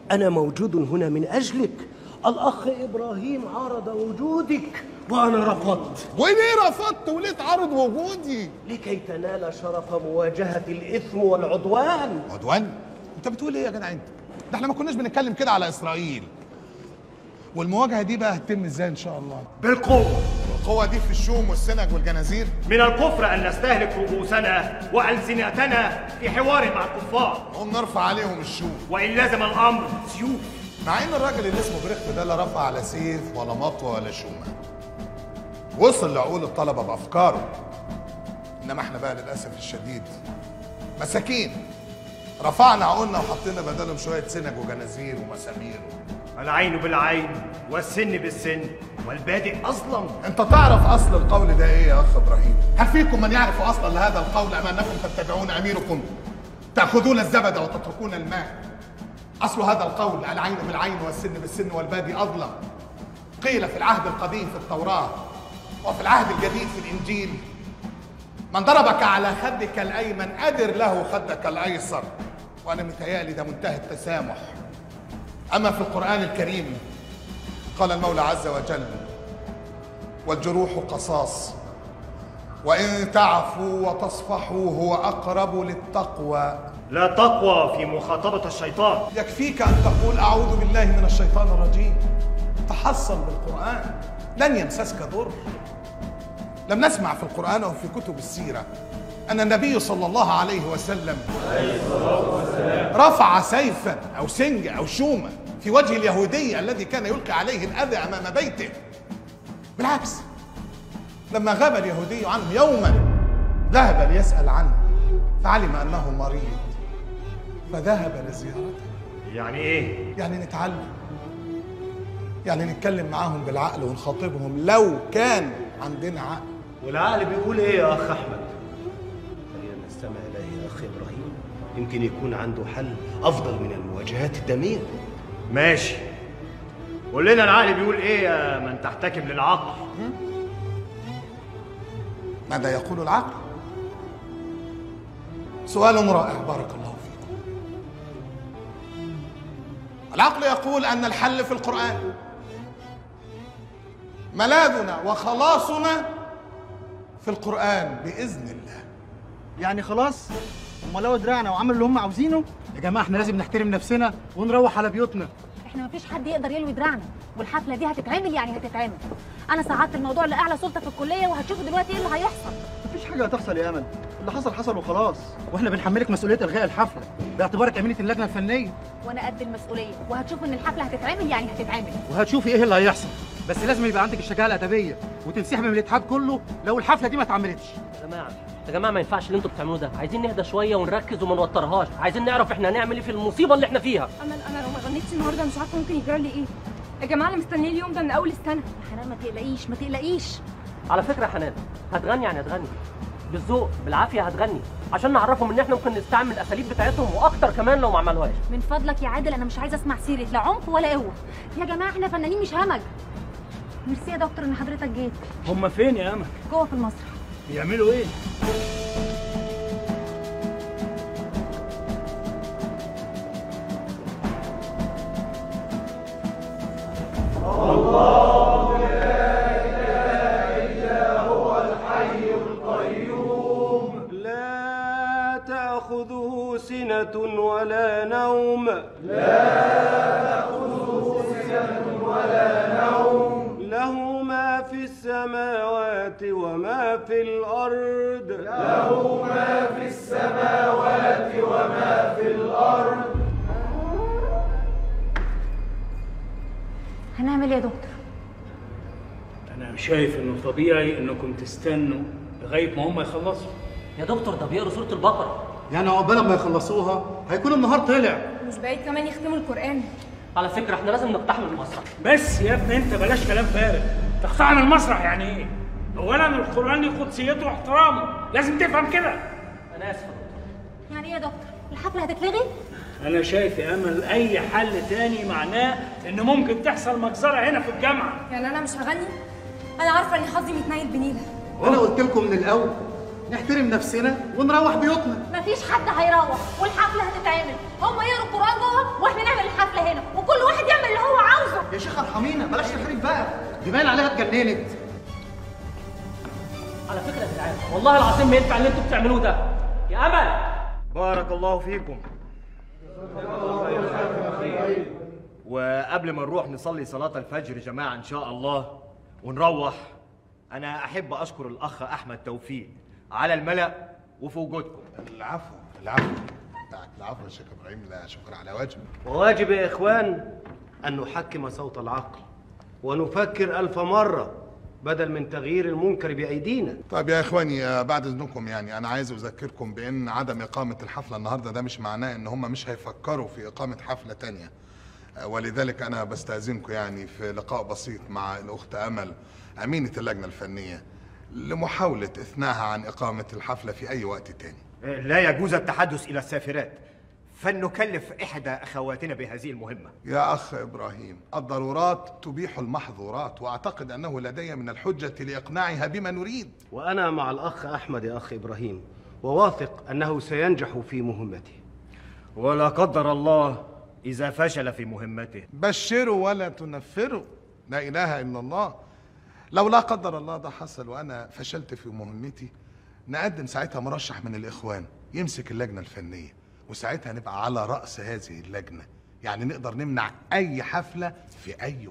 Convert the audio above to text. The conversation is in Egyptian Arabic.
أنا موجود هنا من أجلك الأخ إبراهيم عارض وجودك وأنا رفضت وليه رفضت وليه تعرض وجودي لكي تنال شرف مواجهة الإثم والعدوان عدوان انت بتقول ايه يا جدع انت ده احنا ما كناش بنتكلم كده على اسرائيل والمواجهه دي بقى هتتم ازاي ان شاء الله بالقوة القوه دي في الشوم والسنج والجنازير من الكفر أن نستهلك رؤوسنا وألسنتنا في حوار مع الكفار نقوم نرفع عليهم الشوم وإن لزم الأمر سيوف مع ان الراجل اللي اسمه بريخت ده لا رفع على سيف ولا مطوه ولا شومه وصل لعقول الطلبه بافكاره انما احنا بقى للاسف الشديد مساكين رفعنا عقولنا وحطينا بدلهم شويه سنج وجنازير ومسامير العين بالعين والسن بالسن والبادئ أصلا انت تعرف اصل القول ده ايه يا اخ ابراهيم هل فيكم من يعرف اصلا لهذا القول ام انكم تتبعون اميركم تاخذون الزبد وتتركون الماء اصل هذا القول العين بالعين والسن بالسن والبادي اظلم قيل في العهد القديم في التوراه وفي العهد الجديد في الانجيل من ضربك على خدك الايمن ادر له خدك الايسر وانا متهيألي ده منتهى التسامح اما في القران الكريم قال المولى عز وجل والجروح قصاص وان تعفوا وتصفحوا هو اقرب للتقوى لا تقوى في مخاطبة الشيطان يكفيك ان تقول اعوذ بالله من الشيطان الرجيم تحصن بالقران لن يمسسك ضر لم نسمع في القران او في كتب السيره ان النبي صلى الله عليه وسلم رفع سيفا او سنج او شومه في وجه اليهودي الذي كان يلقي عليه الاذى امام بيته بالعكس لما غاب اليهودي عنه يوما ذهب ليسال عنه فعلم انه مريض فذهب لزيارته يعني إيه؟ يعني نتعلم يعني نتكلم معاهم بالعقل ونخاطبهم لو كان عندنا عقل والعقل بيقول إيه يا أخ أحمد خلينا نستمع إليه يا أخ إبراهيم يمكن يكون عنده حل أفضل من المواجهات الدمية ماشي قول لنا العقل بيقول إيه يا من تحتكم للعقل ماذا يقول العقل سؤال رائع بارك الله فيكم العقل يقول ان الحل في القران ملاذنا وخلاصنا في القران باذن الله يعني خلاص هم لو دراعنا وعملوا اللي هم عاوزينه يا جماعه احنا لازم نحترم نفسنا ونروح على بيوتنا احنا مفيش حد يقدر يلوي دراعنا والحفله دي هتتعمل يعني هتتعمل انا صعدت الموضوع لاعلى سلطه في الكليه وهتشوفوا دلوقتي ايه اللي هيحصل مفيش حاجه هتحصل يا امل اللي حصل حصل وخلاص واحنا بنحملك مسؤوليه الغاء الحفله باعتبارك امينه اللجنه الفنيه وانا قد المسؤوليه وهتشوفوا ان الحفله هتتعمل يعني هتتعمل وهتشوفي ايه اللي هيحصل بس لازم يبقى عندك الشجاعه الادبيه وتنسحبي من الاتحاد كله لو الحفله دي ما اتعملتش يا جماعه يا جماعه ما ينفعش اللي انتوا بتعملوه ده عايزين نهدى شويه ونركز وما نوترهاش عايزين نعرف احنا هنعمل ايه في المصيبه اللي احنا فيها امل انا لو ما غنيتش النهارده مش عارفه ممكن يجرى لي ايه يا جماعه انا مستنيه اليوم ده من اول السنه يا حنان ما تقلقيش ما تقلقيش على فكره يا حنان هتغني يعني هتغني بالذوق بالعافيه هتغني عشان نعرفهم ان احنا ممكن نستعمل الاساليب بتاعتهم واكتر كمان لو ما عملوهاش من فضلك يا عادل انا مش عايزه اسمع سيره لا عنف ولا قوه يا جماعه احنا فنانين مش همج ميرسي يا دكتور ان حضرتك جيت هم فين يا امل جوه في المسرح بيعملوا ايه لا تأخذه سنة ولا نوم لا تأخذه سنة ولا نوم له ما في السماوات وما في الأرض له هنعمل ايه يا دكتور انا شايف انه طبيعي انكم تستنوا لغايه ما هم يخلصوا يا دكتور ده بيقروا سوره البقره يعني عقبال ما يخلصوها هيكون النهار طلع مش بعيد كمان يختموا القران على فكره احنا لازم نقتحم المسرح بس يا ابني انت بلاش كلام فارغ تقطعنا المسرح يعني ايه اولا القران ليه قدسيته واحترامه لازم تفهم كده انا اسف يا دكتور. يعني ايه يا دكتور الحفله هتتلغي انا شايف يا امل اي حل تاني معناه ان ممكن تحصل مجزره هنا في الجامعه يعني انا مش هغني انا عارفه ان حظي متنيل بنيله وانا قلت لكم من الاول نحترم نفسنا ونروح بيوتنا مفيش حد هيروح والحفله هتتعمل هم يقروا القران جوه واحنا نعمل الحفله هنا دي باين عليها اتجننت على فكره يا جدعان والله العظيم ما ينفع اللي انتوا بتعملوه ده يا امل بارك الله فيكم وقبل ما نروح نصلي صلاة الفجر جماعة إن شاء الله ونروح أنا أحب أشكر الأخ أحمد توفيق على الملأ وفي وجودكم العفو العفو بتاعك العفو يا شيخ ابراهيم لا شكر على واجب وواجب يا إخوان أن نحكم صوت العقل ونفكر ألف مرة بدل من تغيير المنكر بأيدينا طيب يا اخواني آه، بعد اذنكم يعني انا عايز اذكركم بان عدم اقامه الحفله النهارده ده مش معناه ان هم مش هيفكروا في اقامه حفله تانية آه، ولذلك انا بستاذنكم يعني في لقاء بسيط مع الاخت امل امينه اللجنه الفنيه لمحاوله اثناءها عن اقامه الحفله في اي وقت تاني لا يجوز التحدث إلى السافرات فلنكلف إحدى أخواتنا بهذه المهمة يا اخ ابراهيم الضرورات تبيح المحظورات واعتقد انه لدي من الحجه لاقناعها بما نريد وأنا مع الأخ أحمد يا أخ إبراهيم وواثق أنه سينجح في مهمته ولا قدر الله إذا فشل في مهمته بشروا ولا تنفروا لا اله الا الله لو لا قدر الله ده حصل وانا فشلت في مهمتي نقدم ساعتها مرشح من الاخوان يمسك اللجنه الفنيه وساعتها نبقى على راس هذه اللجنه يعني نقدر نمنع اي حفله في اي